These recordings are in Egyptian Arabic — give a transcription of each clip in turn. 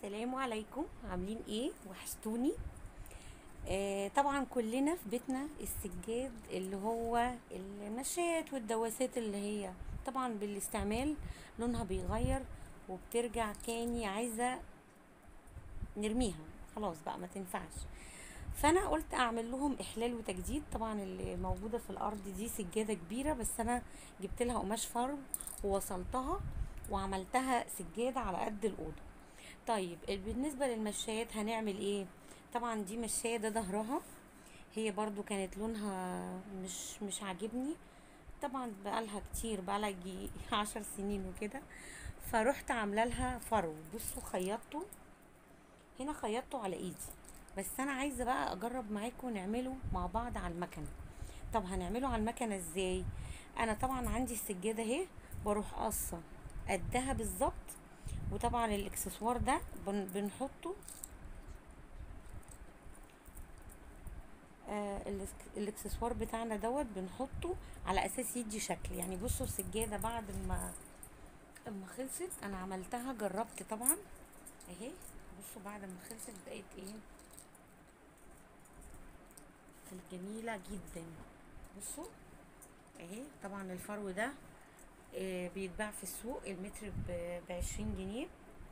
السلام عليكم عاملين ايه وحشتوني آه طبعا كلنا في بيتنا السجاد اللي هو المشات والدواسات اللي هي طبعا بالاستعمال لونها بيغير وبترجع تاني عايزة نرميها خلاص بقى ما تنفعش فانا قلت اعمل لهم احلال وتجديد طبعا اللي موجوده في الارض دي سجاده كبيره بس انا جبت لها قماش فرو ووصلتها وعملتها سجاده على قد الاوضه طيب بالنسبه للمشايات هنعمل ايه طبعا دي مشايه ده ظهرها هي برضو كانت لونها مش مش عاجبني طبعا بقالها كتير بقالها يجي عشر سنين وكده فروحت عامله لها فرو بصوا خيطته هنا خيطته على ايدي بس انا عايزه بقى اجرب معاكم نعمله مع بعض على المكنه طب هنعمله على المكنه ازاي انا طبعا عندي السجاده اهي بروح قصه قدها بالظبط وطبعا الاكسسوار ده بن بنحطه آه الاكس- الاكسسوار بتاعنا دوت بنحطه على اساس يدي شكل يعني بصوا السجاده بعد ما اما خلصت انا عملتها جربت طبعا اهي بصوا بعد ما خلصت بقت ايه جميلة جدا بصوا اهي طبعا الفرو ده آه بيتباع في السوق المتر بعشرين جنيه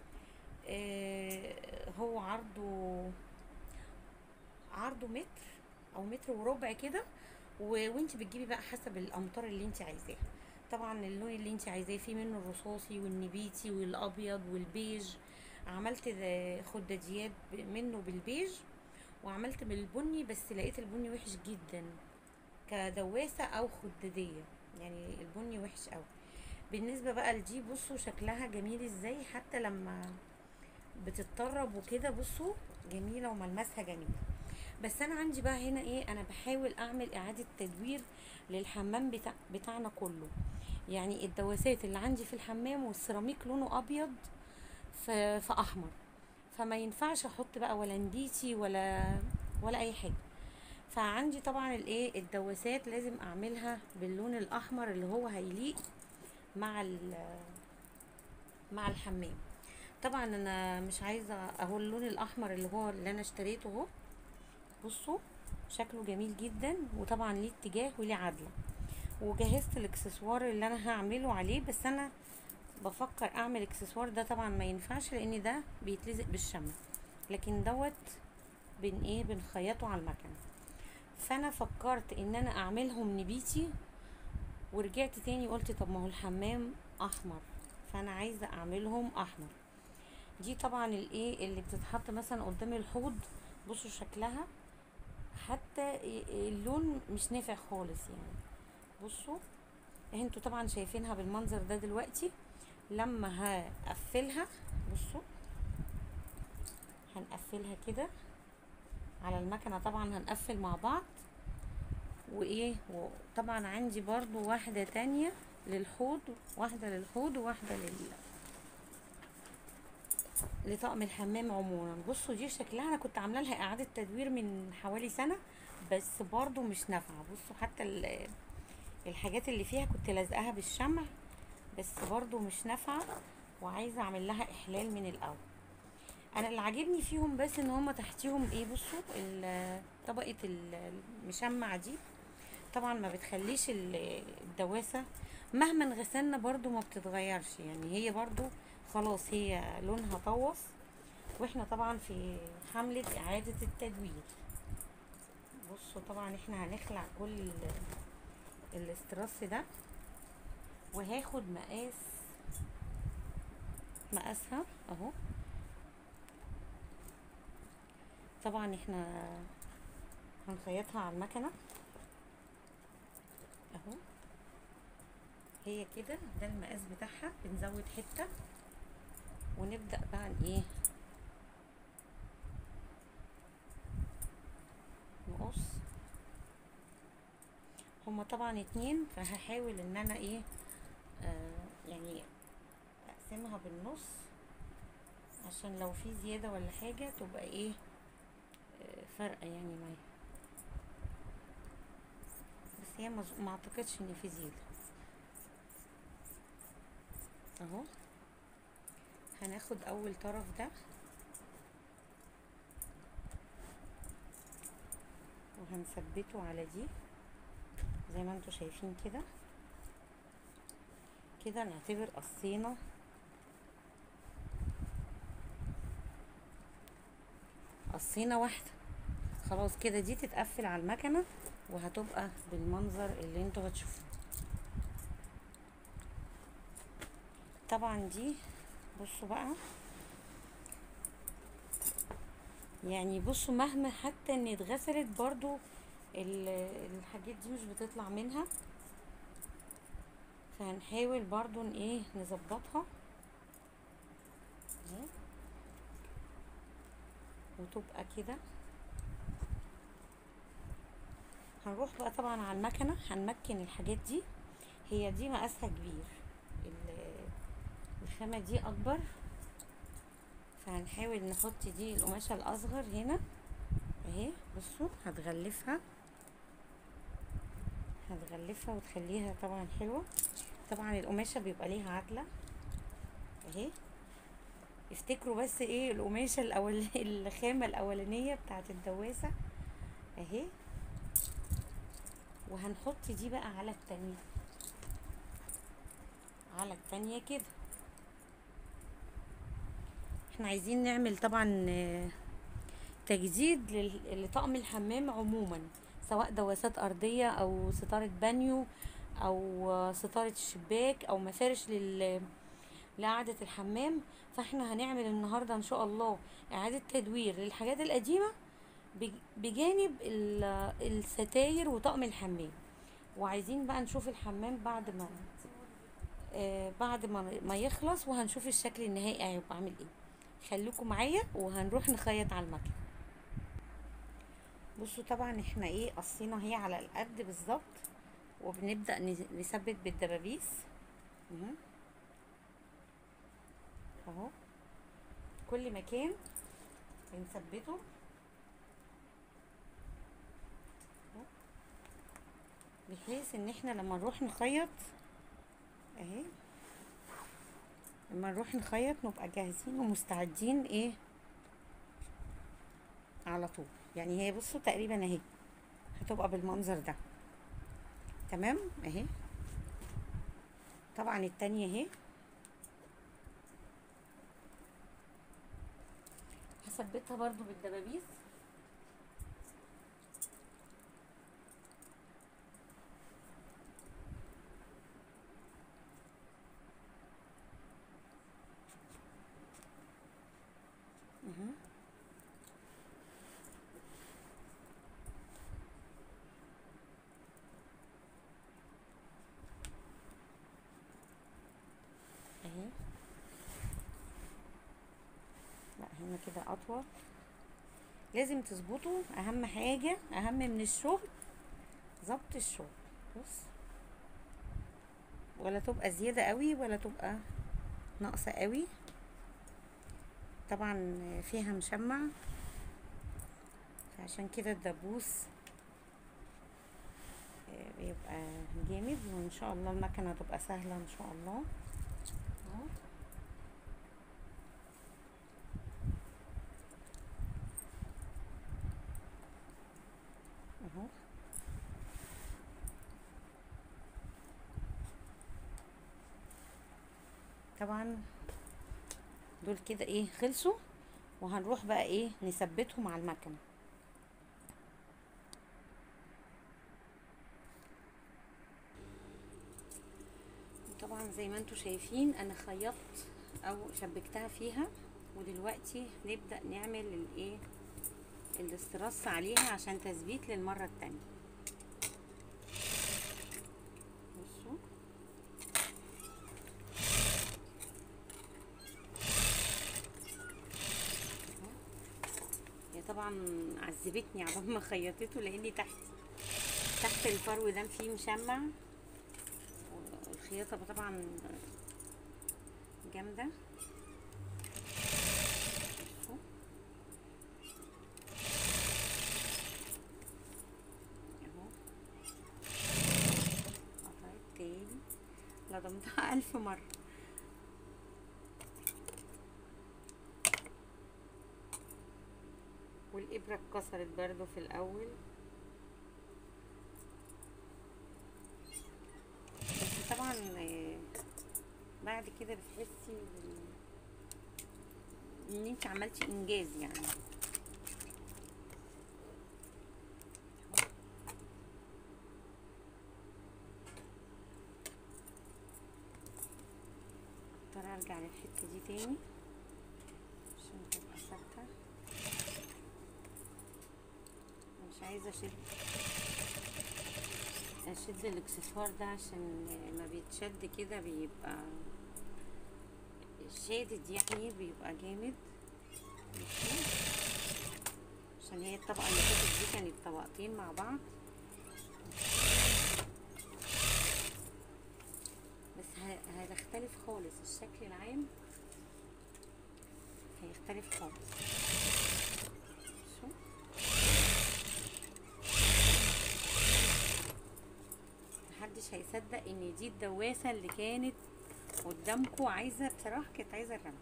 آه هو عرضه عرضه متر او متر وربع كده و- وانت بتجيبي بقى حسب الامتار اللي انت عايزاها طبعا اللون اللي انت عايزاه فيه منه الرصاصي والنبيتي والابيض والبيج عملت ده- خداديات ب- منه بالبيج وعملت بالبني بس لقيت البني وحش جدا كدواسة او خدادية يعني البني وحش قوي بالنسبة بقى لدي بصوا شكلها جميل ازاي حتى لما بتتطرب وكده بصوا جميلة وملمسها جميل بس انا عندي بقى هنا ايه انا بحاول اعمل اعادة تدوير للحمام بتاع بتاعنا كله يعني الدواسات اللي عندي في الحمام والسيراميك لونه ابيض في, في احمر فما ينفعش احط بقى ولا نبيتي ولا ولا اي حاجه فعندي طبعا الايه الدواسات لازم اعملها باللون الاحمر اللي هو هيليق مع ال- مع الحمام طبعا انا مش عايزه اهو اللون الاحمر اللي هو اللي انا اشتريته اهو بصوا شكله جميل جدا وطبعا ليه اتجاه وليه عدله وجهزت الاكسسوار اللي انا هعمله عليه بس انا بفكر اعمل اكسسوار ده طبعا ما ينفعش لان ده بيتلزق بالشمع لكن دوت بن ايه بنخيطه على المكنه فانا فكرت ان انا اعملهم نبيتي ورجعت تاني قلت طب ما هو الحمام احمر فانا عايزه اعملهم احمر دي طبعا الايه اللي بتتحط مثلا قدام الحوض بصوا شكلها حتى اللون مش نافع خالص يعني بصوا انتوا طبعا شايفينها بالمنظر ده دلوقتي لما هقفلها بصوا هنقفلها كده على المكنه طبعا هنقفل مع بعض وايه وطبعا عندي برضو واحده تانية للحوض واحده للحوض وواحده لل لطقم الحمام عموما بصوا دي شكلها انا كنت عامله لها اعاده تدوير من حوالي سنه بس برضو مش نافعه بصوا حتى ال- الحاجات اللي فيها كنت لازقاها بالشمع بس برضو مش نافعه وعايزه اعمل لها احلال من الاول انا اللي عاجبني فيهم بس ان هما تحتيهم ايه بصوا ال- طبقه ال- المشمع دي طبعا ما بتخليش ال- الدواسه مهما غسلنا برضو ما بتتغيرش يعني هي برضو خلاص هي لونها طوص واحنا طبعا في حملة اعادة التدوير بصوا طبعا احنا هنخلع كل ال- الاستراس ده وهاخد مقاس مقاسها اهو طبعا احنا هنخيطها على المكنة اهو هي كده ده المقاس بتاعها بنزود حتة ونبدأ بقى ن- ايه نقص هما طبعا اتنين فهحاول ان انا ايه آه يعني اقسمها بالنص عشان لو في زيادة ولا حاجة تبقى ايه آه فارقة يعني معايا بس هي مز- ما اعتقدش ان في زيادة اهو هناخد اول طرف ده وهنثبته على دي زي ما انتوا شايفين كده كده نعتبر قصينا قصينا واحدة خلاص كده دي تتقفل على المكنة وهتبقى بالمنظر اللي انتوا هتشوفوه طبعا دي بصوا بقى يعني بصوا مهما حتى ان اتغسلت برضو الحاجات دي مش بتطلع منها فهنحاول برضو ان ايه نظبطها وتبقى كده هنروح بقى طبعا على المكنة هنمكن الحاجات دي هي دي مقاسها كبير الخامة دي اكبر فهنحاول نحط دي القماشة الاصغر هنا اهي بصوا هتغلفها هتغلفها وتخليها طبعا حلوة طبعا القماشة بيبقى ليها عدلة اهي افتكروا بس ايه القماشة الاول الخامة الاولانية بتاعت الدواسة اهي وهنحط دي بقى على التانية على التانية كده احنا عايزين نعمل طبعا تجديد لطقم الحمام عموما سواء دواسات ارضية او ستارة بانيو او ستارة الشباك او مفارش لل لقعدة الحمام فاحنا هنعمل النهاردة ان شاء الله اعادة تدوير للحاجات القديمة بجانب الستاير وطقم الحمام وعايزين بقى نشوف الحمام بعد ما آه بعد ما ما يخلص وهنشوف الشكل النهائي هيبقى عامل ايه خليكم معايا وهنروح نخيط على المكنه بصوا طبعا احنا ايه قصينا هي على القد بالظبط وبنبدا نثبت بالدبابيس اهو كل مكان بنثبته بحيث ان احنا لما نروح نخيط اهي لما نروح نخيط نبقى جاهزين ومستعدين ايه على طول يعني هي بصوا تقريبا اهي هتبقى بالمنظر ده تمام اهي طبعا التانية اهي هثبتها برضو بالدبابيس اهي لا هنا كده اطول لازم تظبطوا اهم حاجة اهم من الشغل ظبط الشغل بص ولا تبقى زيادة قوي ولا تبقى ناقصة قوي طبعا فيها مشمع عشان كده الدبوس بيبقى جامد وان شاء الله المكنه تبقى سهله ان شاء الله اهو اهو طبعا دول كده ايه خلصوا وهنروح بقى ايه نثبتهم على المكنه طبعا زي ما انتم شايفين انا خيطت او شبكتها فيها ودلوقتي نبدا نعمل الايه الاسترس عليها عشان تثبيت للمره التانية بصوا هي طبعا عذبتني عبال ما خيطته لاني تحت تحت الفرو ده فيه مشمع الخياطة طبعا جامدة اهو قطعت تاني لضمتها ألف مرة والإبرة اتكسرت برضو في الأول بعد كده بتحسي بال- ان انت عملتي انجاز يعني اضطر ارجع للحته دي تاني عشان تبقى ثابته مش عايزه اشد اشد الاكسسوار ده عشان ما بيتشد كده بيبقى شادد يعني بيبقى جامد ماشي. عشان هي الطبقة اللي فاتت دي كانت طبقتين مع بعض بس ه- هتختلف خالص الشكل العام هيختلف خالص شو محدش هيصدق ان دي الدواسة اللي كانت قدامكم عايزة بصراحة كانت عايزة الرمل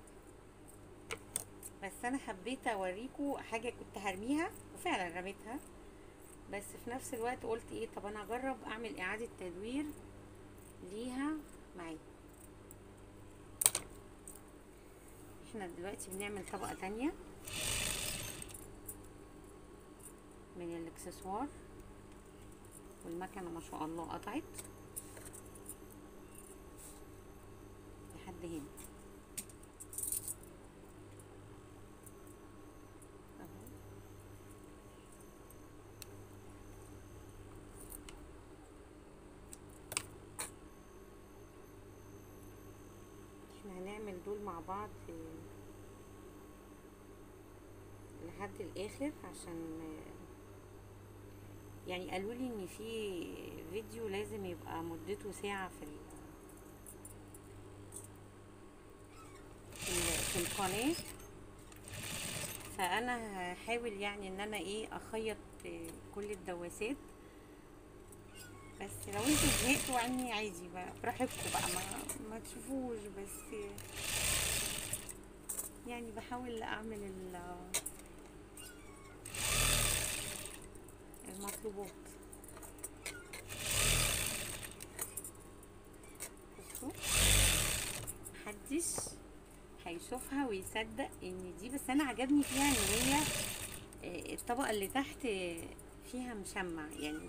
بس انا حبيت اوريكم حاجة كنت هرميها وفعلا رميتها بس في نفس الوقت قلت ايه طب انا اجرب اعمل اعادة تدوير ليها معايا احنا دلوقتي بنعمل طبقة تانية من الاكسسوار والمكنة ما شاء الله قطعت لحد هنا اهو احنا هنعمل دول مع بعض آه، لحد الاخر عشان آه، يعني قالوا لي ان في فيديو لازم يبقى مدته ساعة في ال في, ال- في القناة فانا هحاول يعني ان انا ايه اخيط آه، كل الدواسات بس لو انتوا زهقتوا عني عادي بقى براحتكم بقى ما, ما تشوفوش بس يعني بحاول اعمل ال- المطلوبات بصوا محدش هيشوفها ويصدق ان دي بس انا عجبني فيها ان هي آه، الطبقة اللي تحت آه، فيها مشمع يعني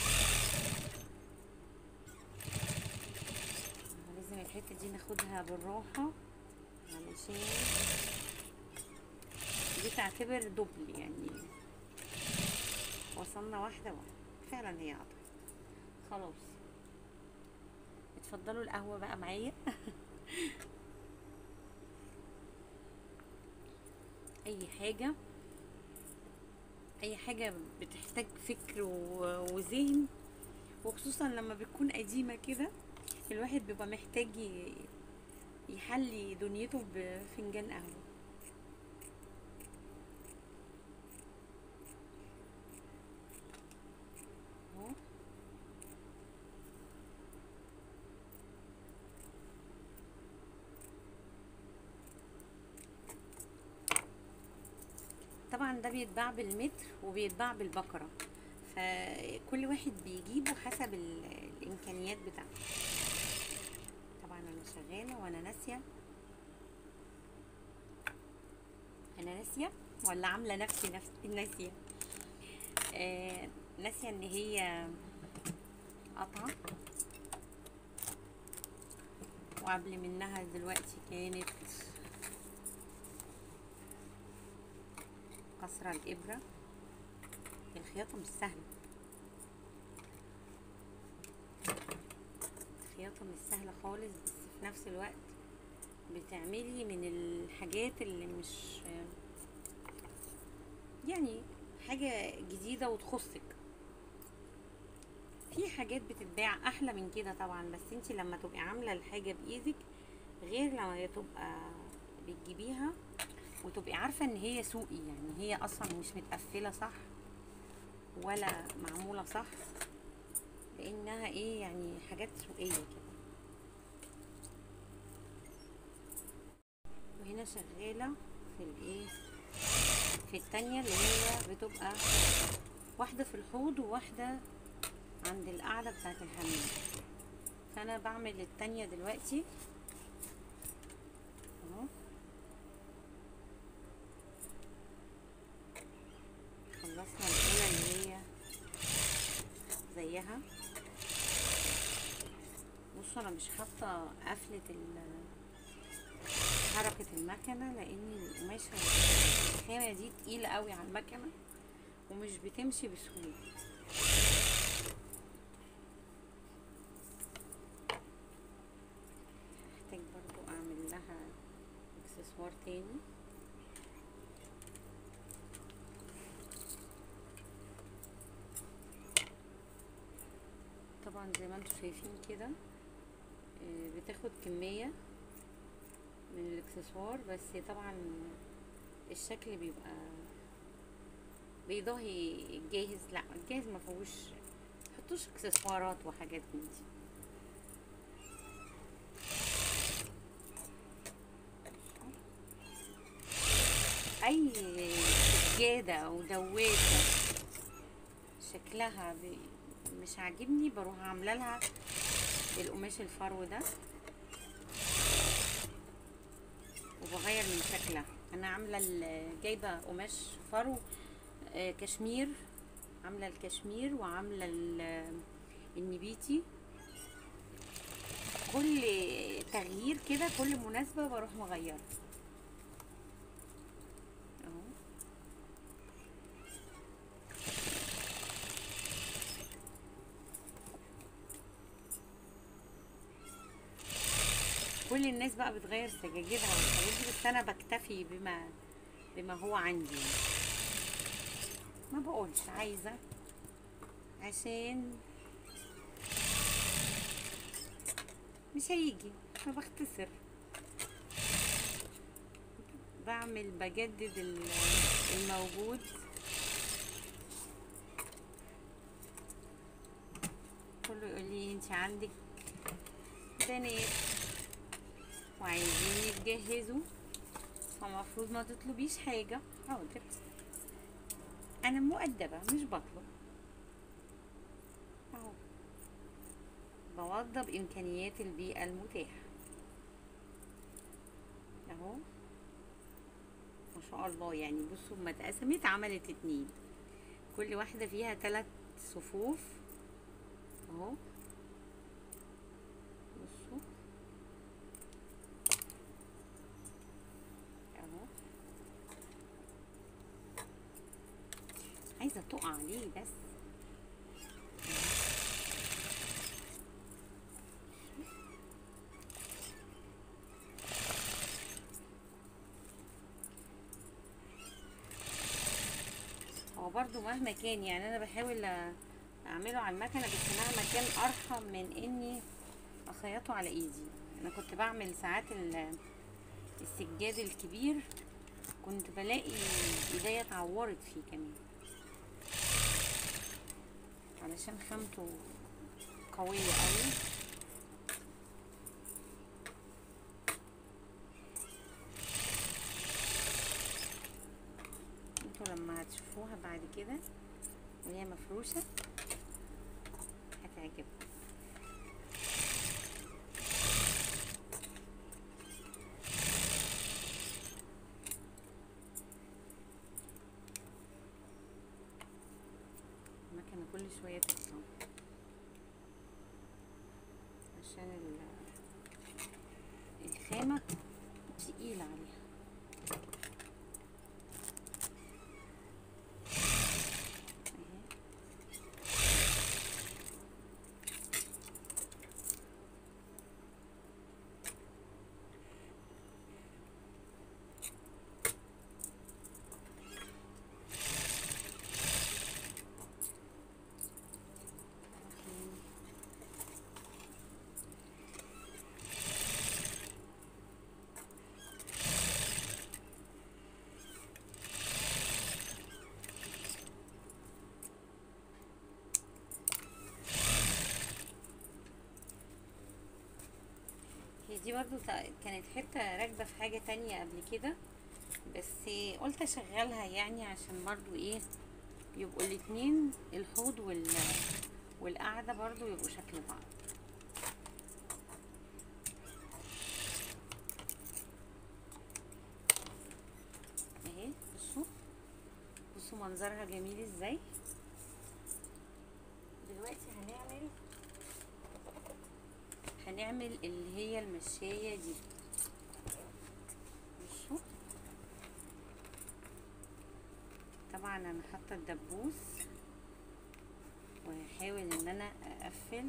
لازم الحتة دي ناخدها بالراحة علشان دي تعتبر دبل يعني وصلنا واحدة واحدة فعلا هي قطعت خلاص اتفضلوا القهوة بقى معايا اي حاجة اي حاجة بتحتاج فكر و- وذهن وخصوصا لما بتكون قديمة كده الواحد بيبقى محتاج ي- يحلي دنيته بفنجان قهوة اهو طبعا ده بيتباع بالمتر وبيتباع بالبكرة فكل واحد بيجيبه حسب ال- الامكانيات بتاعته طبعا انا شغالة وانا ناسية انا ناسية ولا عاملة نفسي نفسي ناسية آه ناسية ان هي قطعة وقبل منها دلوقتي كانت كسرة الإبرة الخياطة مش سهلة الخياطة مش سهلة خالص بس في نفس الوقت بتعملي من الحاجات اللي مش يعني حاجة جديدة وتخصك في حاجات بتتباع احلى من كده طبعا بس انتي لما تبقي عاملة الحاجة بايدك غير لما تبقى بتجيبيها وتبقي عارفة ان هي سوقي يعني هي اصلا مش متقفلة صح ولا معمولة صح لانها ايه يعني حاجات سوقية كده وهنا شغالة في الايه في التانية اللي هي بتبقى واحدة في الحوض وواحدة عند القاعدة بتاعت الحمام فانا بعمل التانية دلوقتي زيها بصوا انا مش حاطه قفله ال- حركه المكنه لان القماشه الخامه دي تقيله قوي على المكنه ومش بتمشي بسهوله محتاج برضو اعمل لها اكسسوار تاني طبعا زي ما انتم شايفين كده آه، بتاخد كمية من الاكسسوار بس طبعا الشكل بيبقى بيضاهي الجاهز لا الجاهز ما فيهوش محطوش اكسسوارات وحاجات من دي اي سجادة او دواسة شكلها بي مش عاجبني بروح عامله لها القماش الفرو ده وبغير من شكلها انا عامله ال- جايبه قماش فرو آه، كشمير عامله الكشمير وعامله ال- النبيتي كل تغيير كده كل مناسبه بروح مغيره اهو كل الناس بقى بتغير سجاجيدها والحاجات دي بس انا بكتفي بما بما هو عندي ما بقولش عايزه عشان مش هيجي فبختصر بعمل بجدد ال- الموجود كله يقول لي انت عندك بنات وعايزين يتجهزوا فمفروض ما تطلبيش حاجة حاضر أنا مؤدبة مش بطلب أهو بوضب إمكانيات البيئة المتاحة أهو ما شاء الله يعني بصوا لما اتقسمت عملت اتنين كل واحدة فيها تلات صفوف اهو بصوا اهو عايزه تقع عليه بس هو برضو مهما كان يعني انا بحاول اعمله على المكنه بس مهما كان ارحم من اني اخيطه على ايدي انا كنت بعمل ساعات ال- السجاد الكبير كنت بلاقي ايديا اتعورت فيه كمان علشان خامته قوية قوي انتوا لما هتشوفوها بعد كده وهي مفروشة هتعجبكم المكنة كل شوية تقطع عشان ال- الخامة تقيلة عليها اهي هي دي برضو تا- كانت حتة راكبة في حاجة تانية قبل كده بس قلت اشغلها يعني عشان برضو ايه يبقوا الاتنين الحوض وال والقعدة برضو يبقوا شكل بعض اهي بصوا بصوا منظرها جميل ازاي دلوقتي هنعمل نعمل اللي هي المشاية دي بصوا طبعا انا حاطه الدبوس وهحاول ان انا اقفل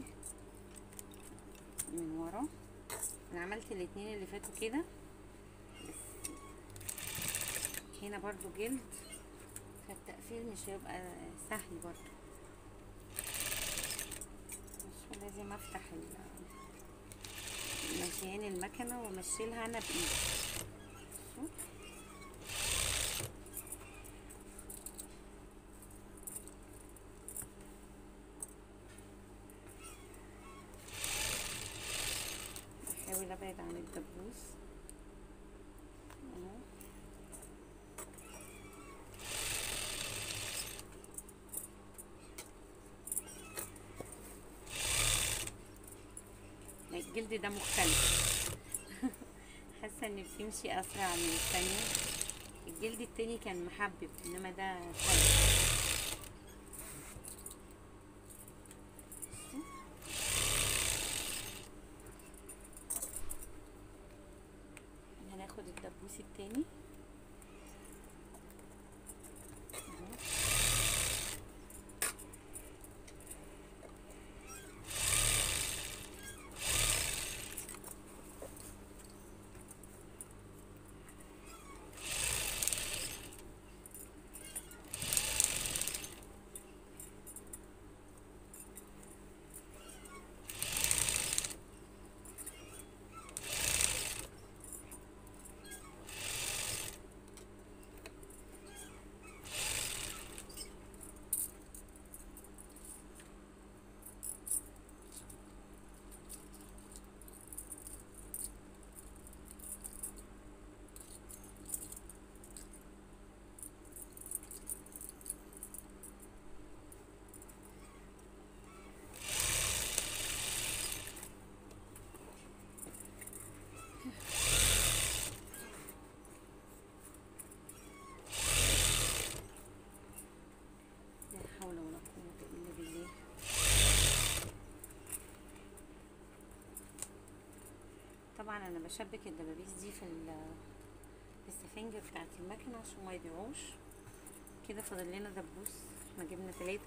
من ورا انا عملت الاتنين اللي فاتوا كده بس هنا برضو جلد فالتقفيل مش هيبقى سهل برضو بصوا لازم افتح ال- مشيان المكنة وامشيلها انا بايدي بصوا. بحاول ابعد عن الدبوس اهو الجلد ده مختلف حاسه ان بتمشي اسرع من الثانيه الجلد التاني كان محبب انما ده سلس هناخد الدبوس التاني اهو. لا حول ولا قوة إلا بالله طبعا أنا بشبك الدبابيس دي في ال- في السفنجة بتاعت المكنة عشان ما يضيعوش كده فاضل لنا دبوس احنا جبنا تلاتة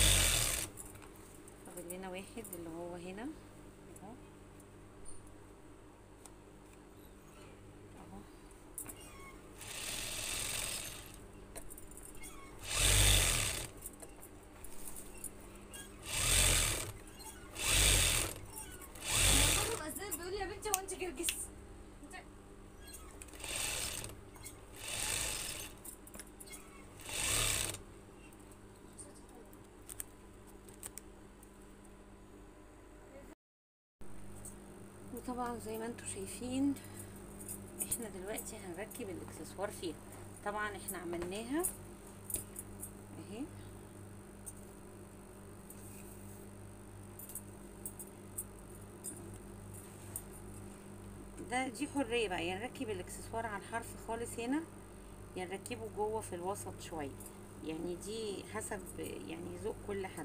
فاضل لنا واحد اللي هو هنا اهو اهو مرة مأذنة بيقول لي يا بنتي هو انت جرجس انت- وطبعا زي ما انتم شايفين احنا دلوقتي هنركب الاكسسوار فيها طبعا احنا عملناها اهي ده دي حرية بقى يا نركب الاكسسوار على الحرف خالص هنا يا نركبه جوه في الوسط شوية يعني دي حسب يعني ذوق كل حد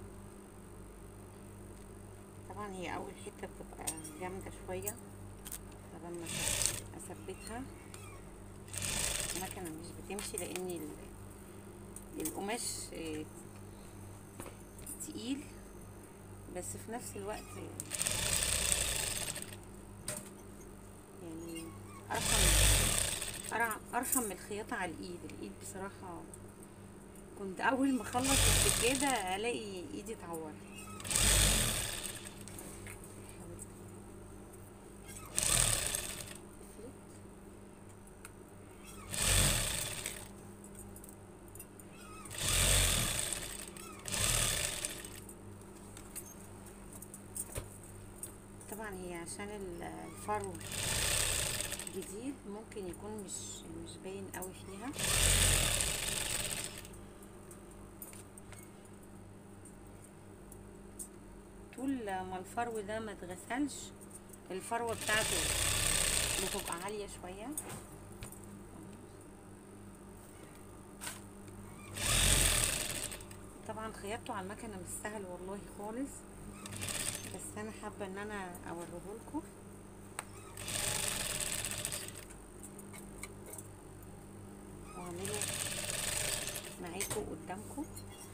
طبعا هي اول حته بتبقى جامده شويه فلما اثبتها المكنه مش بتمشي لان ال- القماش آه، تقيل بس في نفس الوقت يعني ارحم أرع- ارحم من الخياطه على الايد الايد بصراحه كنت اول ما اخلص السجاده الاقي ايدي اتعورت طبعا هي عشان ال- الفرو جديد ممكن يكون مش مش باين قوي فيها طول ما الفرو ده ما اتغسلش الفروه بتاعته بتبقى عاليه شويه طبعا خياطته على المكنه مش سهل والله خالص بس انا حابه ان انا اوريه لكم واعمله معاكم قدامكم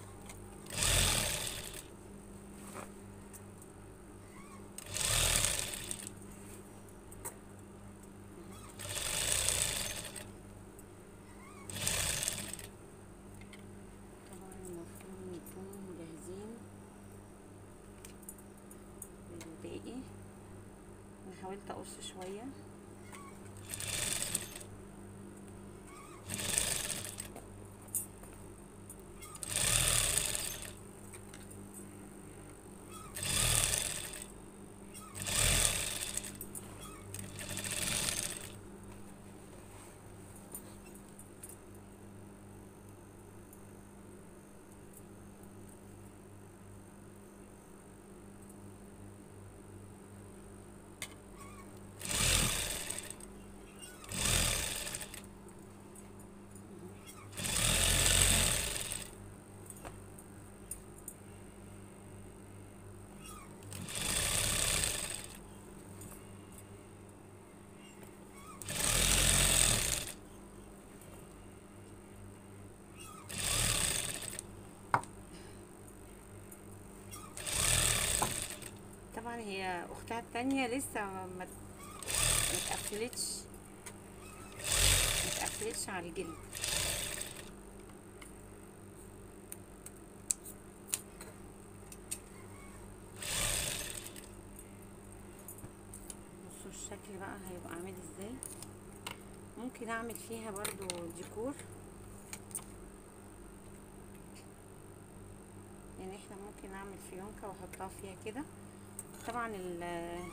طبعا المفروض نكون جاهزين للباقي انا حاولت اقص شويه طبعا هي اختها التانية لسه ما ما اتقفلتش ما اتقفلتش على الجلد بصوا الشكل بقى هيبقى عامل ازاي ممكن اعمل فيها برضو ديكور يعني احنا ممكن اعمل فيونكة واحطها فيها كده طبعا ال-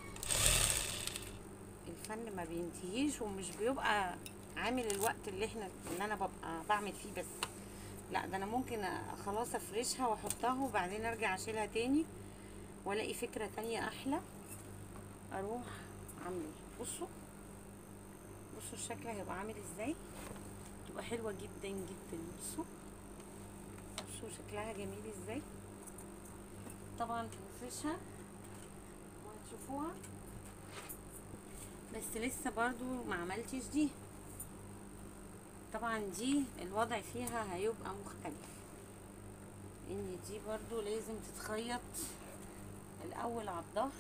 الفن ما بينتهيش ومش بيبقى عامل الوقت اللي احنا اللي انا ببقى بعمل فيه بس لا ده انا ممكن أ- خلاص افرشها واحطها وبعدين ارجع اشيلها تاني والاقي فكرة تانية احلى اروح عامله بصوا بصوا الشكل هيبقى عامل ازاي تبقى حلوة جدا جدا بصوا بصوا شكلها جميل ازاي طبعا هنفرشها وهتشوفوها بس لسه برضو ما عملتش دي طبعا دي الوضع فيها هيبقى مختلف ان دي برضو لازم تتخيط الاول على الظهر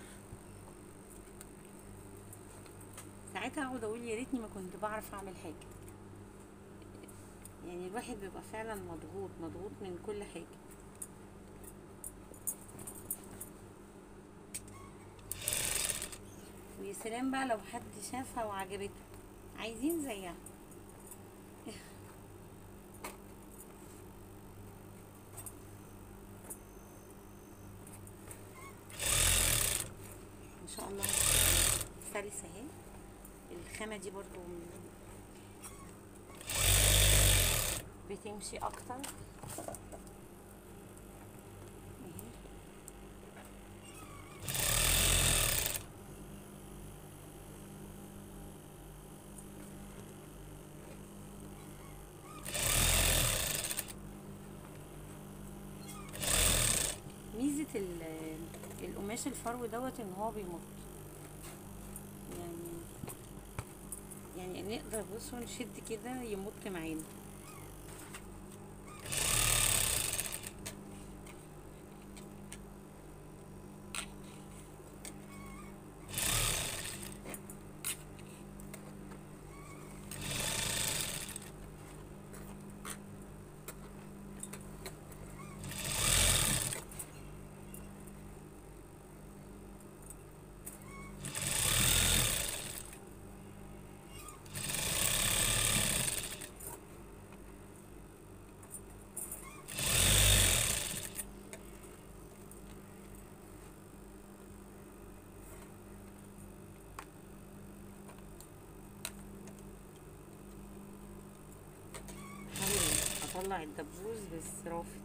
ساعتها اقعد اقول يا ريتني ما كنت بعرف اعمل حاجه يعني الواحد بيبقى فعلا مضغوط مضغوط من كل حاجه ويا سلام بقى لو حد شافها وعجبته عايزين زيها ما شاء الله سلسة اهي الخامة دي برضو بتمشي اكتر اهي. ميزة ال- القماش الفرو دوت ان هو بيمط يعني يعني نقدر بصوا نشد كده يمط معانا حاول اطلع الدبوس بس رافض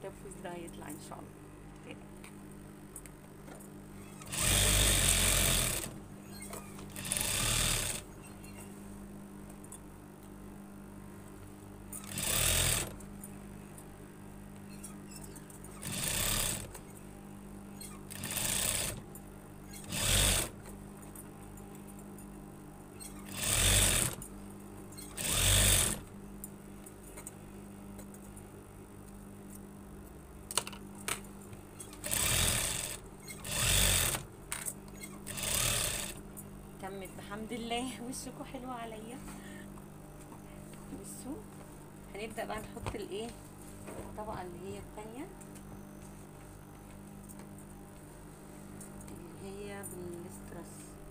التنفس ده هيطلع ان شاء الله تمت بحمد الله وشكوا حلو عليا بصوا هنبدأ بقى نحط الايه الطبقة اللي هي التانية اللي هي بالاسترس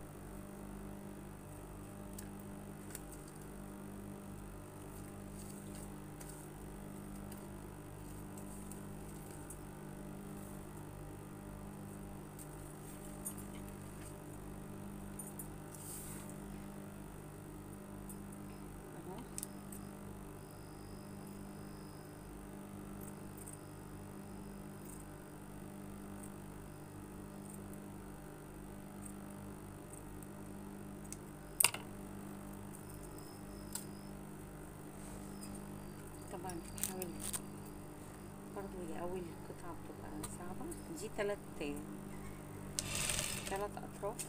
اهو طبعا بتحاول برضو هي اول قطعة بتبقى صعبة دي تلات تلات اطراف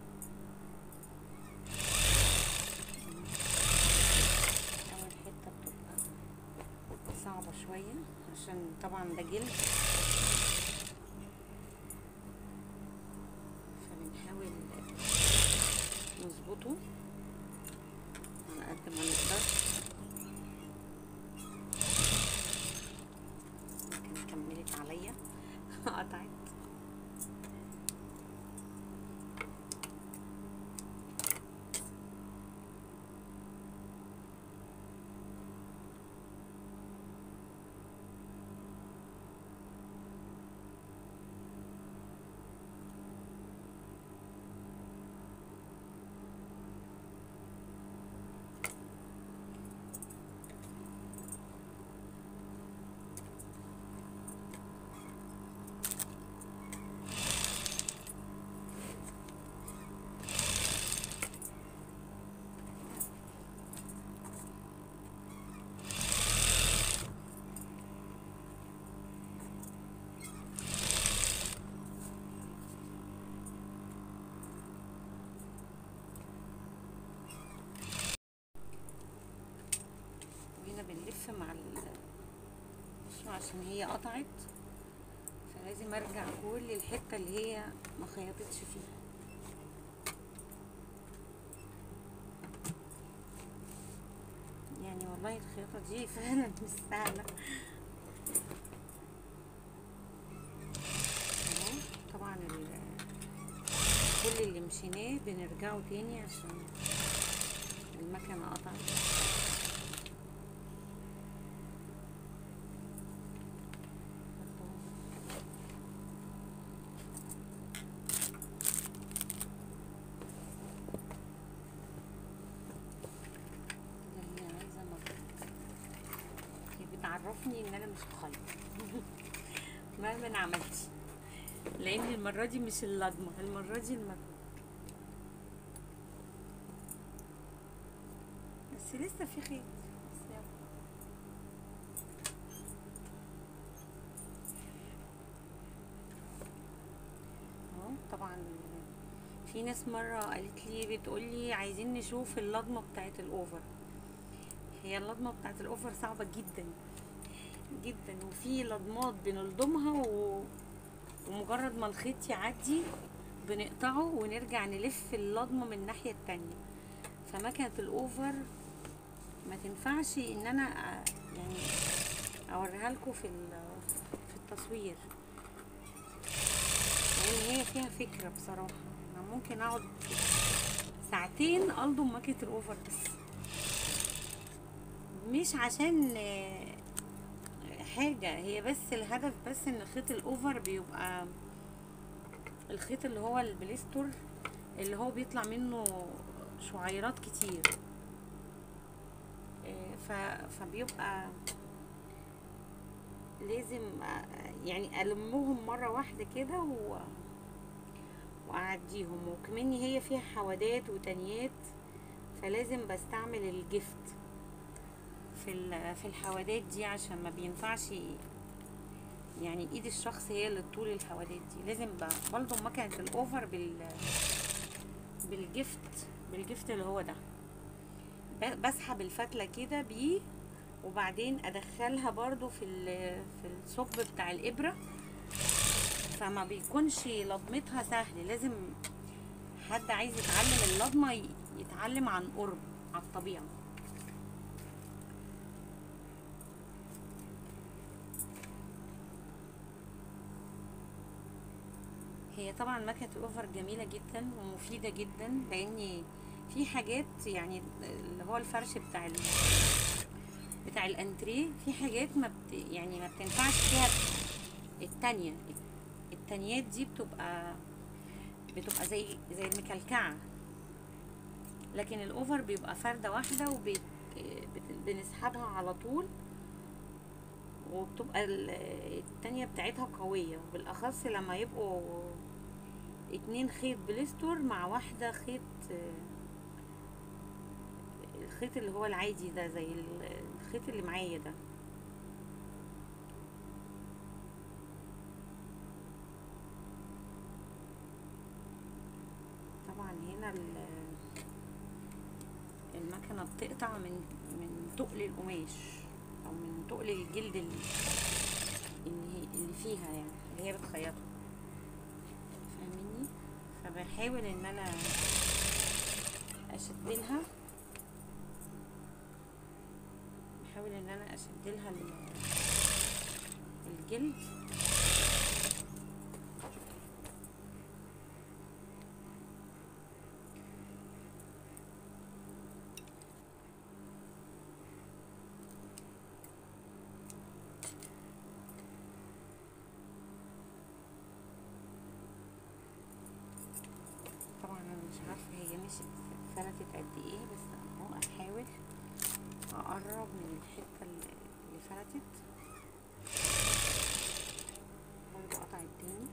اول حتة بتبقى صعبة شوية عشان طبعا ده جلد فبنحاول نظبطه على قد ما نقدر يمكن كملت عليا قطعت وهنا بنلف مع ال بصوا عشان هي قطعت فلازم ارجع كل الحته اللي هي ما خيطتش فيها يعني والله الخياطه دي فعلا مش سهله أهو، طبعا ال- كل اللي مشيناه بنرجعه تاني عشان المكنه قطعت اللي هي عايزه مجهود هي بتعرفني ان انا مش مخلط مهما عملت لان المره دي مش اللضمه المره دي المجهود بس لسه في خيط بس يلا. اهو طبعا في ناس مرة قالت لي بتقول لي عايزين نشوف اللضمة بتاعت الاوفر هي اللضمة بتاعت الاوفر صعبة جدا جدا وفي لضمات بنلضمها و... ومجرد ما الخيط يعدي بنقطعه ونرجع نلف اللضمة من الناحية التانية فمكنة الاوفر ما تنفعش ان انا أ- يعني اوريها لكم في ال- في التصوير لان هي فيها فكرة بصراحة انا ممكن اقعد ساعتين الضم مكنة الاوفر بس مش عشان آه، حاجة هي بس الهدف بس ان خيط الاوفر بيبقى الخيط اللي هو البليستر اللي هو بيطلع منه شعيرات كتير آه، ف... فبيبقى لازم أ- يعني المهم مره واحده كده و واعديهم وكمان هي فيها حوادات وتانيات فلازم بستعمل الجفت في ال- في الحوادات دي عشان ما بينفعش يعني ايد الشخص هي اللي تطول الحوادات دي لازم ب- بلضم مكنه الاوفر بال بالجفت بالجفت اللي هو ده ب- بسحب الفتله كده بيه وبعدين ادخلها برضو في ال- في الثقب بتاع الابره فما بيكونش لضمتها سهل لازم حد عايز يتعلم اللضمه ي- يتعلم عن قرب على الطبيعه هي طبعا مكنه الاوفر جميله جدا ومفيده جدا لان في حاجات يعني اللي هو الفرش بتاع ال... بتاع الانتريه في حاجات ما بت... يعني ما بتنفعش فيها التانية التانيات دي بتبقى بتبقى زي زي المكلكعة لكن الاوفر بيبقى فردة واحدة وبنسحبها على طول وبتبقى ال- التانية بتاعتها قوية بالاخص لما يبقوا اتنين خيط بليستور مع واحدة خيط آه، الخيط اللي هو العادي ده زي ال- الخيط اللي معايا ده طبعا هنا ال- المكنة بتقطع من من تقل القماش او من تقل الجلد اللي اللي اللي فيها يعني اللي هي بتخيطه فاهميني فبحاول ان انا اشدلها بحاول ان انا اشدلها ال- الجلد طبعا انا مش عارفه هي مشيت فلتت قد ايه بس اهو احاول اقرب من الحته اللي اللي فلتت برضه قطع التاني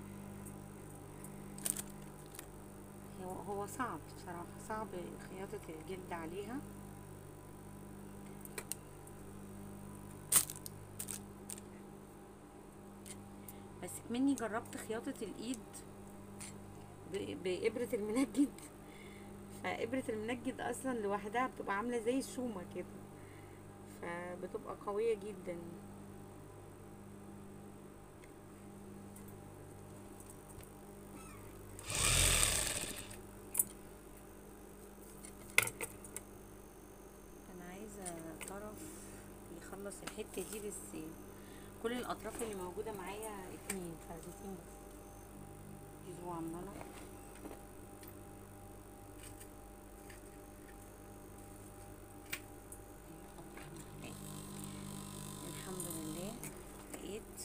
هو هو صعب بصراحه صعب خياطه الجلد عليها بس مني جربت خياطه الايد ب- بإبرة المنجد فإبرة المنجد أصلا لوحدها بتبقى عاملة زي الشومة كده فبتبقى قوية جدا أنا عايزة طرف يخلص الحتة دي بس كل الأطراف اللي موجودة معايا اتنين فردتين بس يزروا عمالة الحمد لله لقيت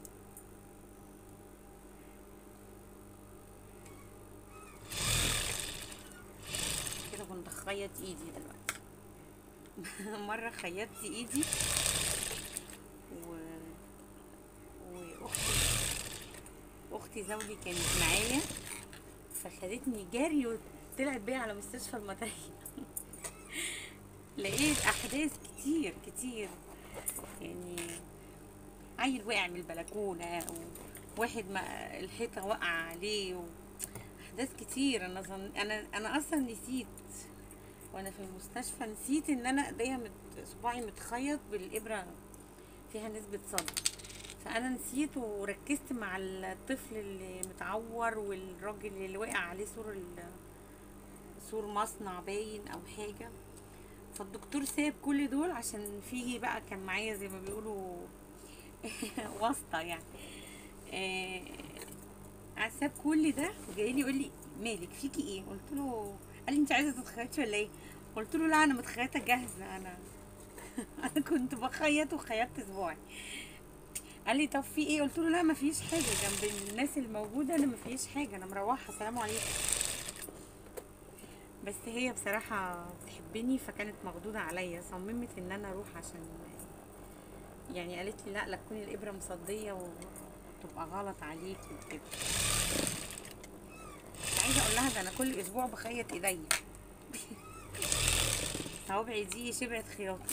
كده كنت اخيط ايدي دلوقتي مرة خيطت ايدي و... واختي اختي زوجي كانت معايا فخدتني جري وطلعت بيا على مستشفى المطرية لقيت احداث كتير كتير يعني عيل وقع من البلكونة وواحد ما الحيطة وقع عليه و... احداث كتير انا ظن... انا انا اصلا نسيت وانا في المستشفى نسيت ان انا ايديا مت... صباعي متخيط بالابره فيها نسبه صدى فانا نسيت وركزت مع الطفل اللي متعور والراجل اللي وقع عليه سور ال... سور مصنع باين او حاجه فالدكتور ساب كل دول عشان فيه بقى كان معايا زي ما بيقولوا واسطه يعني آه ساب كل ده وجاي لي يقول لي مالك فيكي ايه قلت له قال لي انت عايزه تتخيطي ولا ايه قلت له لا انا متخيطه جاهزه انا انا كنت بخيط وخيطت اسبوعي قال لي طب في ايه قلت له لا ما فيش حاجه جنب الناس الموجوده انا ما فيش حاجه انا مروحه سلام عليكم بس هي بصراحه بتحبني فكانت مخضوضه عليا صممت ان انا اروح عشان يعني قالت لي لا لا تكون الابره مصديه وتبقى غلط عليكي وكده مش عايزه اقول لها ده انا كل اسبوع بخيط ايديا صوابعي دي شبعت خياطه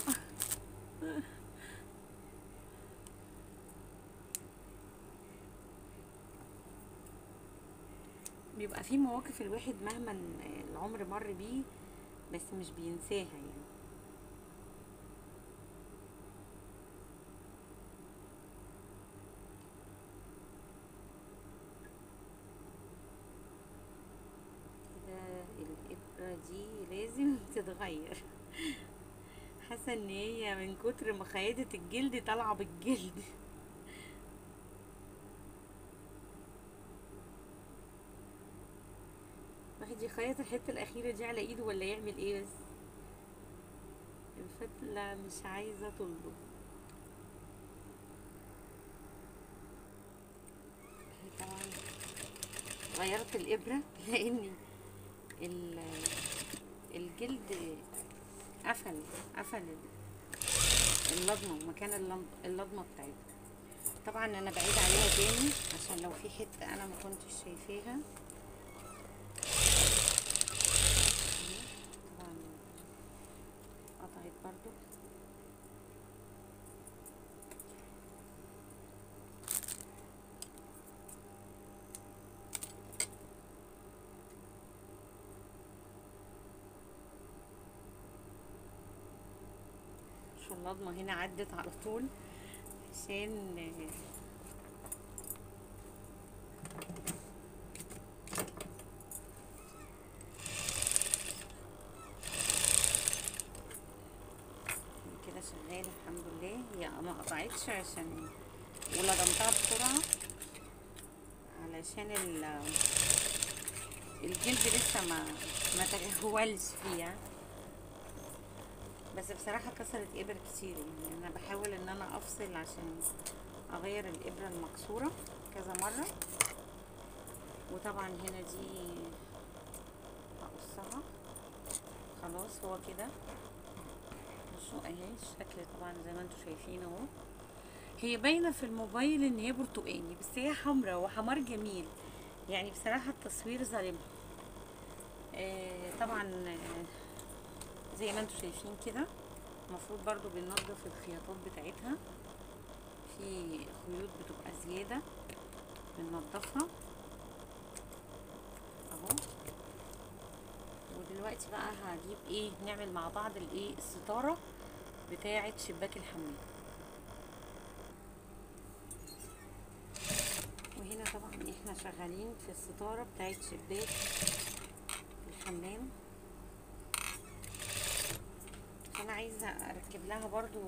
بيبقى في مواقف الواحد مهما العمر مر بيه بس مش بينساها يعني كده الإبرة دي لازم تتغير حاسة ان هي من كتر ما خيطت الجلد طالعة بالجلد واحد يخيط الحتة الأخيرة دي على ايده ولا يعمل ايه بس الفتلة مش عايزة تلضم طبعا غيرت الإبرة لأن ال- الجلد قفل قفل اللضمة مكان اللم- اللضمة بتاعتها طبعا انا بعيد عليها تاني عشان لو في حتة انا ما كنتش شايفاها طبعا قطعت برضو شو اللضمة هنا عدت على طول عشان كده شغالة الحمد لله هي ما قطعتش عشان ولضمتها بسرعة علشان ال الجلد لسه ما ما تغولش فيها بس بصراحة كسرت إبر كتير يعني أنا بحاول إن أنا أفصل عشان أغير الإبرة المكسورة كذا مرة وطبعا هنا دي هقصها خلاص هو كده بصوا اهي الشكل طبعا زي ما انتم شايفين اهو هي باينة في الموبايل ان هي برتقاني بس هي حمرا وحمار جميل يعني بصراحة التصوير ظالمها آه طبعا آه زي ما انتم شايفين كده المفروض برضو بننضف الخياطات بتاعتها في خيوط بتبقى زيادة بننضفها اهو ودلوقتي بقى هجيب ايه نعمل مع بعض الايه الستارة بتاعة شباك الحمام وهنا طبعا احنا شغالين في الستارة بتاعة شباك الحمام انا عايزه اركب لها برضو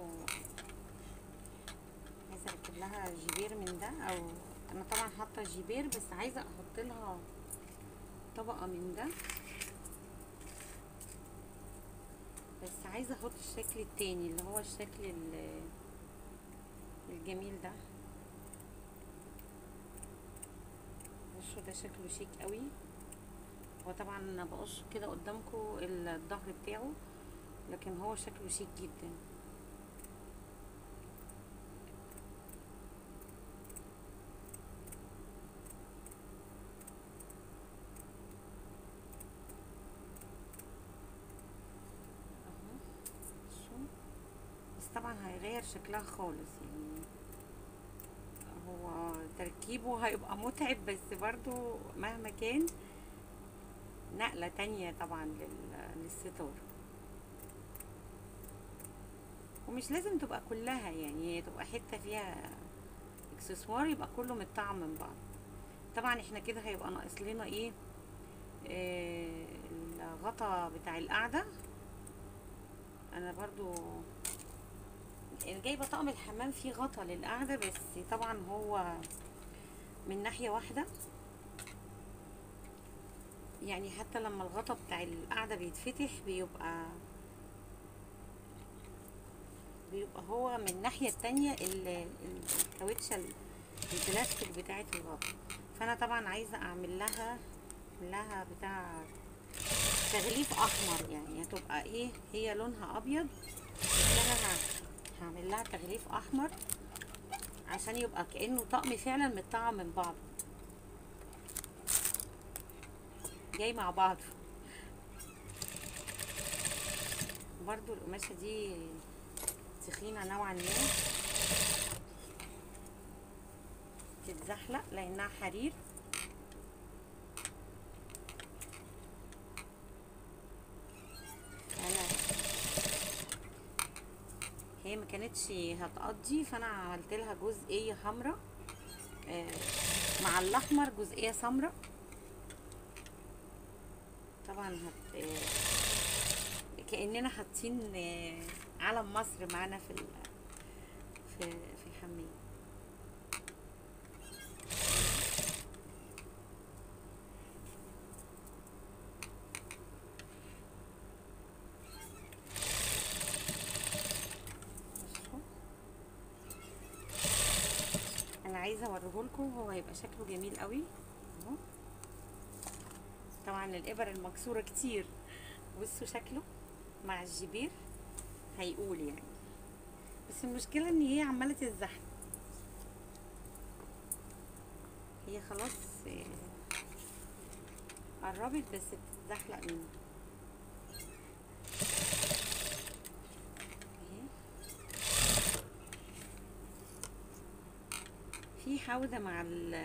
عايزه اركب لها جيبير من ده او انا طبعا حاطه جيبير بس عايزه احط لها طبقه من ده بس عايزه احط الشكل التاني اللي هو الشكل ال- الجميل ده بصوا ده شكله شيك قوي هو طبعا انا بقص كده قدامكم الظهر بتاعه لكن هو شكله شيك جدا اهو شو بس طبعا هيغير شكلها خالص يعني هو تركيبه هيبقى متعب بس برضو مهما كان نقلة تانية طبعا لل- للستار ومش لازم تبقى كلها يعني هي تبقى حتة فيها اكسسوار يبقى كله متطعم من بعض طبعا احنا كده هيبقى ناقص لنا ايه آه الغطا بتاع القعدة انا برضو يعني جايبة طقم الحمام فيه غطا للقعدة بس طبعا هو من ناحية واحدة يعني حتى لما الغطا بتاع القعدة بيتفتح بيبقى بيبقى هو من الناحية التانية ال- ال- الكاوتشة ال- البلاستيك بتاعة الغطا فأنا طبعا عايزة أعمل لها لها بتاع تغليف أحمر يعني هتبقى إيه هي لونها أبيض بس أنا ه- هعمل لها تغليف احمر عشان يبقى كانه طقم فعلا متطعم من بعضه جاي مع بعضه برضو القماشة دي تخينة نوعا ما تتزحلق لانها حرير انا هي ما كانتش هتقضي فانا عملت لها جزئيه حمراء آه مع الاحمر جزئيه سمراء طبعا هت آه كاننا حاطين آه علم مصر معانا في ال... في في الحمام بصوا. انا عايزه اوريهولكم هو هيبقى شكله جميل قوي اهو طبعا الابر المكسوره كتير بصوا شكله مع الجبير هيقول يعني بس المشكله ان هي عماله تتزحلق هي خلاص آه، قربت بس بتتزحلق مني اهي في حودة مع ال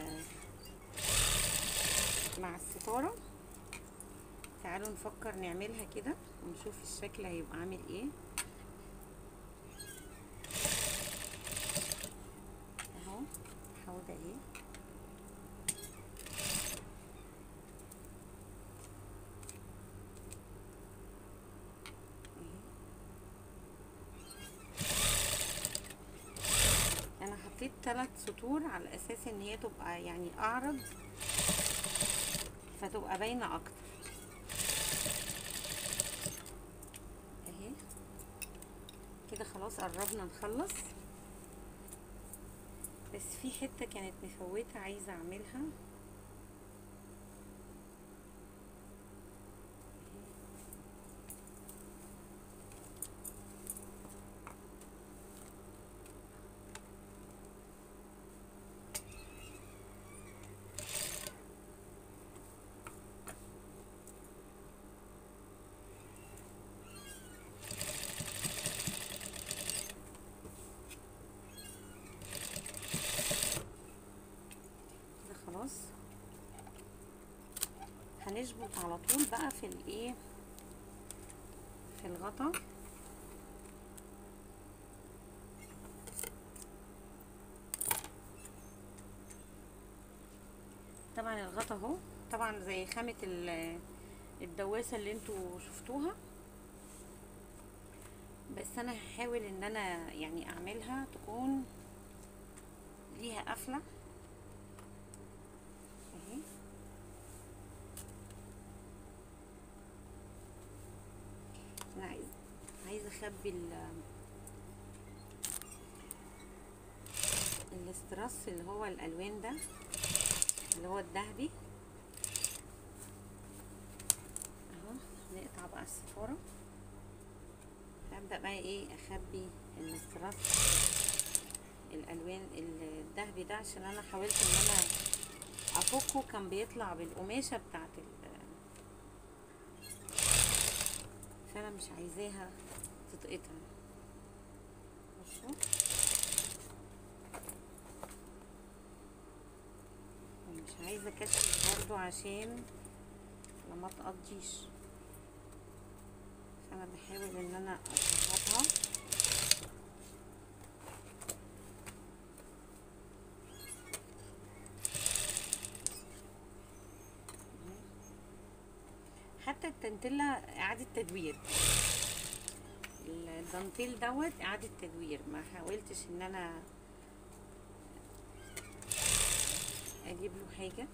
مع الستارة تعالوا نفكر نعملها كده ونشوف الشكل هيبقى عامل ايه اهو حودة اهي اهي. انا حطيت ثلاث سطور على اساس ان هي تبقى يعني اعرض فتبقى باينه اكتر اهي كده خلاص قربنا نخلص بس في حته كانت مفوته عايزه اعملها كده خلاص هنشبط على طول بقى في الايه في الغطا طبعا الغطا اهو طبعا زي خامة ال- الدواسة اللي انتوا شفتوها بس انا هحاول ان انا يعني اعملها تكون ليها قفله اهي انا عايز عايزه اخبي ال الاستراس اللي هو الالوان ده اللي هو الذهبي اهو نقطع بقى الصفاره هبدا بقى ايه اخبي الاستراس الالوان الذهبي ده عشان انا حاولت ان انا افكه كان بيطلع بالقماشه بتاعت ال فانا مش عايزاها تتقطع بصوا ومش عايزه كشف برضو عشان لما تقضيش فانا بحاول ان انا اظبطها حتى التنتيلا اعادة تدوير الدانتيل دوت اعادة تدوير ما حاولتش ان انا اجيب له حاجة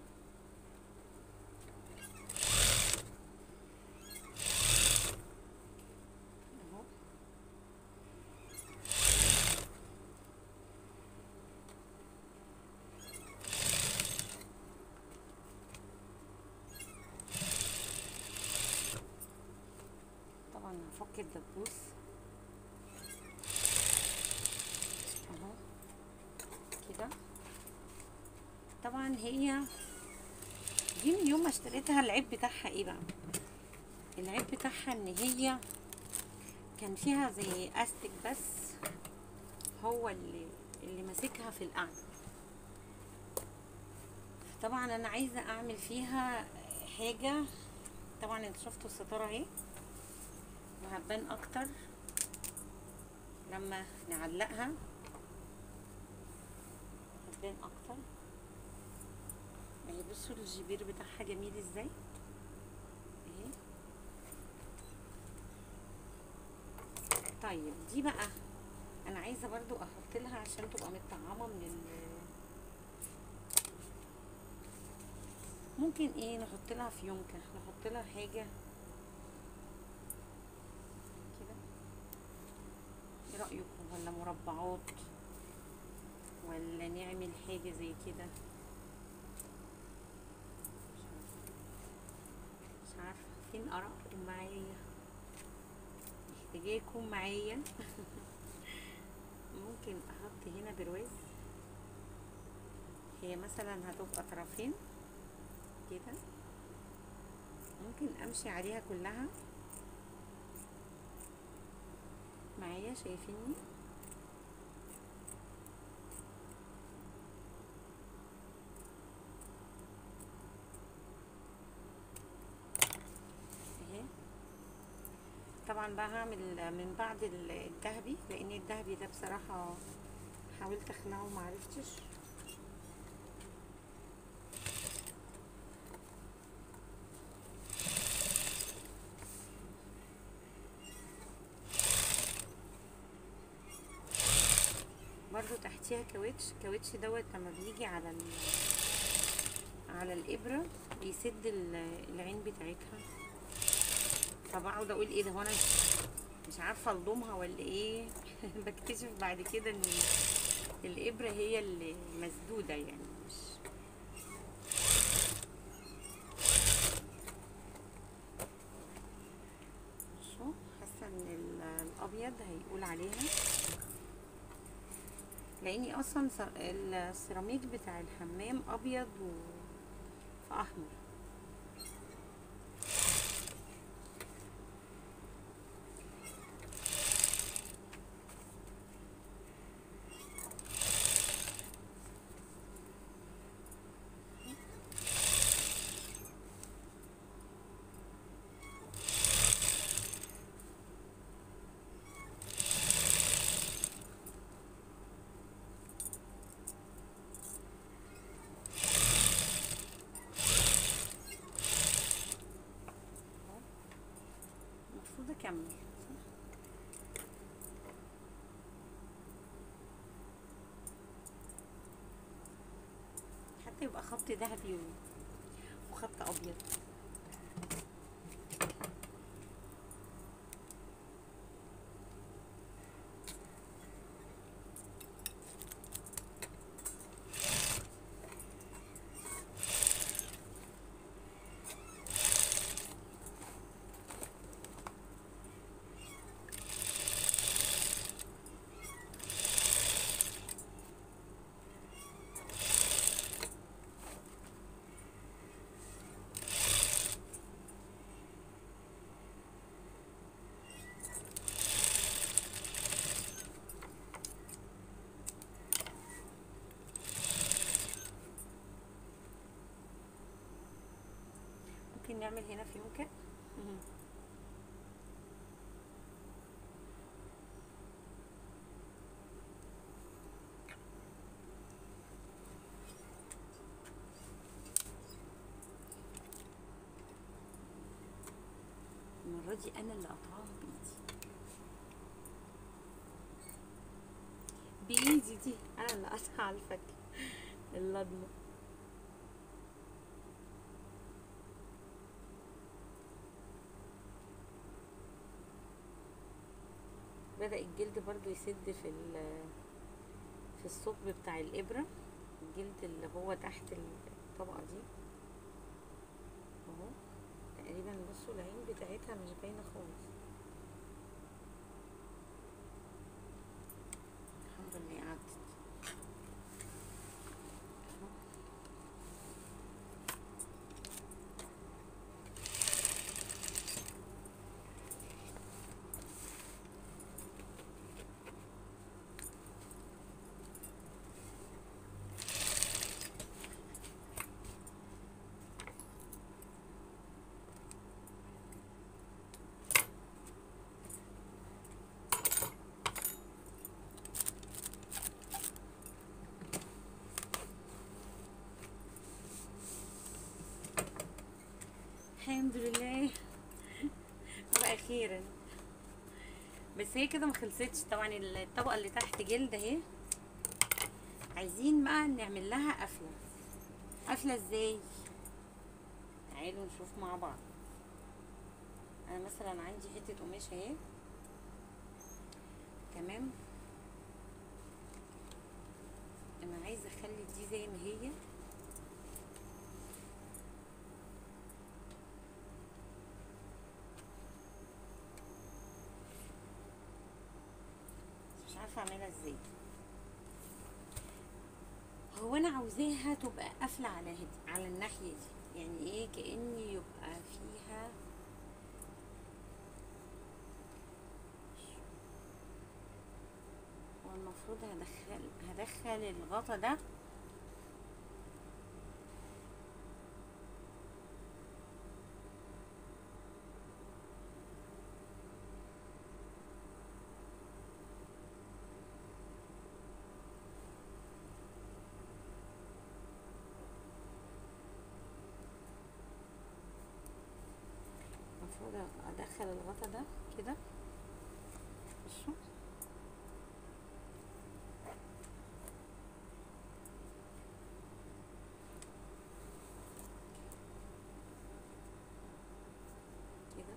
اهو طبعا هفك الدبوس طبعا هي دي من يوم ما اشتريتها العيب بتاعها ايه بقى العيب بتاعها ان هي كان فيها زي استك بس هو اللي اللي ماسكها في القعده طبعا انا عايزه اعمل فيها حاجه طبعا انتوا شفتوا الستاره اهي وهتبان اكتر لما نعلقها هتبان اكتر يعني بصوا الجبير بتاعها جميل ازاي اهي طيب دي بقى انا عايزه برضو احط لها عشان تبقى متطعمه من ال ممكن ايه نحط لها فيونكه نحط لها حاجه كده ايه رايكم ولا مربعات ولا نعمل حاجه زي كده مش عارفه فين ارائكم معايا محتاجاكم معايا ممكن احط هنا برواز هي مثلا هتبقى طرفين كده ممكن امشي عليها كلها معايا شايفيني اهي طبعا بقى هعمل من بعد الذهبي لان الذهبي ده بصراحة حاولت اخلعه معرفتش برضو تحتيها كاوتش كاوتش دوت لما بيجي على ال... على الابره بيسد ال- العين بتاعتها فبقعد اقول ايه ده هو انا مش عارفه الضمها ولا ايه بكتشف بعد كده ان الابره هي اللي مسدوده يعني مش شو حاسه ان ال- الابيض هيقول عليها لاني اصلا س- السيراميك بتاع الحمام ابيض و احمر المفروض اكمل حتى يبقى خط ذهبي و- وخط ابيض ممكن نعمل هنا فيونكة مهم. المرة دي أنا اللي قطعاها بإيدي بإيدي دي أنا اللي قطعها على الفك اللضمة بدأ الجلد برضو يسد في ال- في الثقب بتاع الإبرة الجلد اللي هو تحت الطبقة دي اهو تقريبا بصوا العين بتاعتها مش باينة خالص الحمد لله عدت أهو. اخيرا بس هي كده ما خلصتش طبعا الطبقه اللي تحت جلد اهي عايزين بقى نعمل لها قفله قفله ازاي تعالوا نشوف مع بعض انا مثلا عندي حته قماش اهي تمام انا عايزه اخلي دي زي ما هي بس مش عارفه اعملها ازاي هو انا عاوزاها تبقى قافله على هدي على الناحيه دي يعني ايه كاني يبقى فيها والمفروض هدخل هدخل الغطا ده المفروض ادخل الغطا ده كده بصوا كده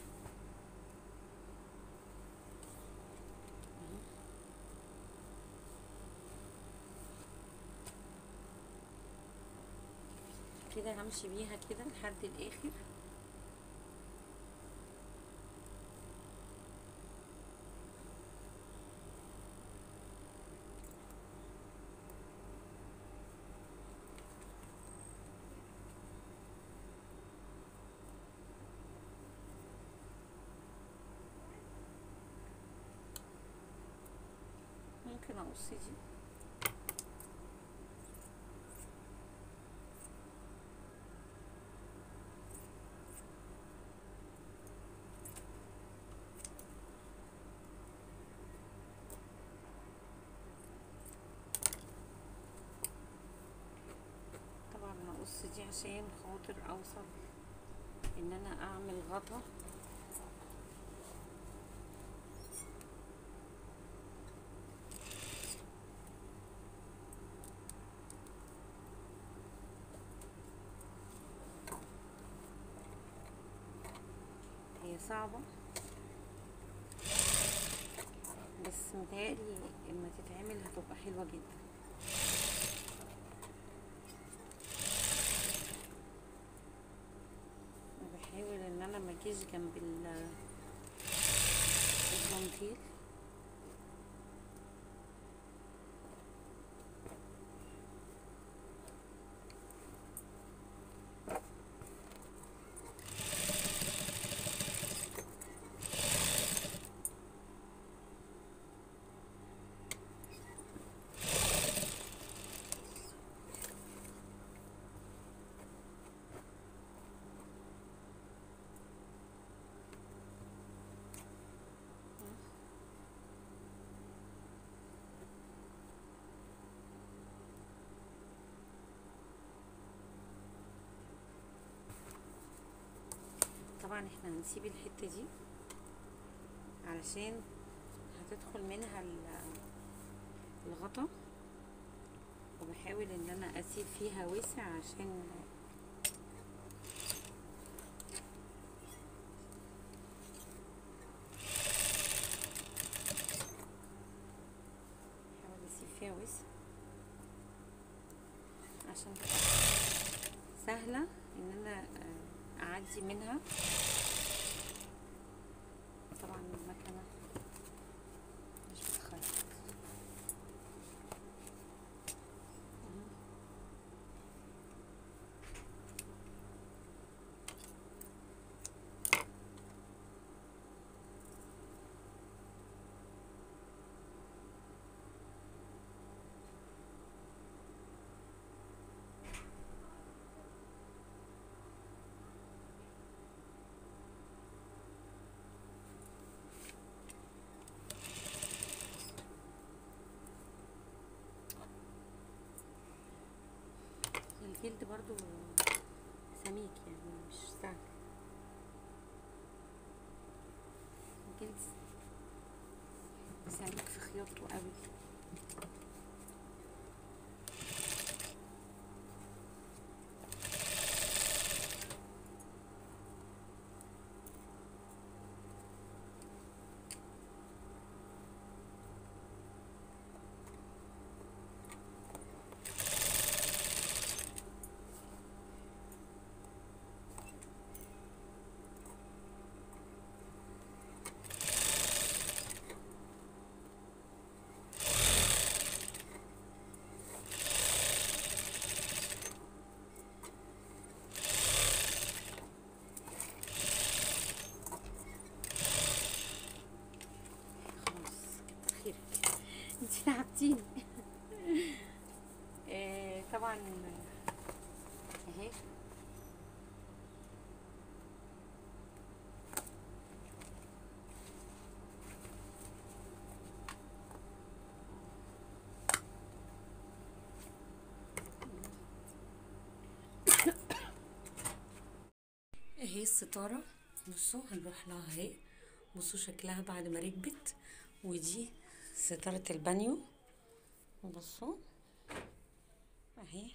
أهو. كده همشي بيها كده لحد الاخر ممكن اقص دي طبعا هقص دي عشان خاطر اوصل ان انا اعمل غطا هي صعبة بس متهيألي لما تتعمل هتبقى حلوة جدا أنا بحاول ان انا مجيش جنب ال- الدانتيل طبعا احنا هنسيب الحتة دي علشان هتدخل منها ال- الغطا وبحاول ان انا اسيب فيها وسع عشان بحاول اسيب فيها وسع عشان تبقى سهلة ان انا آه، اعدي منها طبعا المكنة مش بتخيط مهم. الجلد برضو سميك يعني مش سهل جلد سميك في خياطته قوي خلاص كتر خيرك انت تعبتيني آه، طبعا اهي اهي الستارة بصوا هنروح لها اهي بصوا شكلها بعد ما ركبت ودي ستارة البانيو بصوا اهي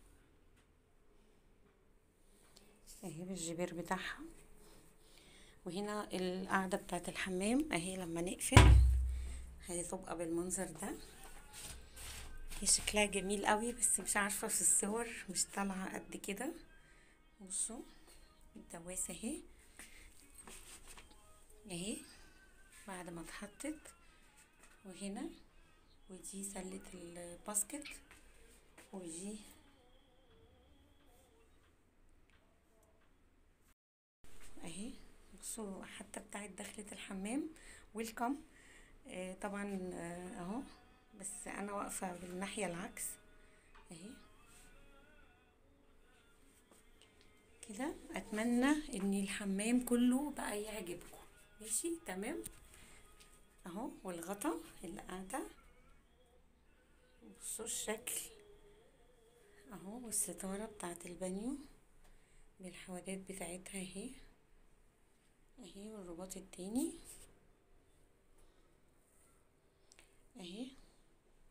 اهي بالجبير بتاعها وهنا القاعدة بتاعت الحمام اهي لما نقفل هتبقى بالمنظر ده هي شكلها جميل قوي بس مش عارفة في الصور مش طالعة قد كده بصوا الدواسة اهي اهي بعد ما اتحطت وهنا ودي سلة الباسكت ودي اهي بصوا حتى بتاعت دخلة الحمام ويلكم آه طبعا آه اهو بس انا واقفة بالناحية العكس اهي كده اتمنى ان الحمام كله بقى يعجبكم ماشي تمام اهو والغطا اللي قاعده بصوا الشكل اهو والستاره بتاعت البانيو بالحوادات بتاعتها اهي اهي والرباط التاني اهي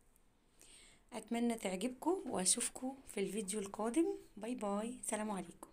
اتمنى تعجبكم واشوفكم في الفيديو القادم باي باي سلام عليكم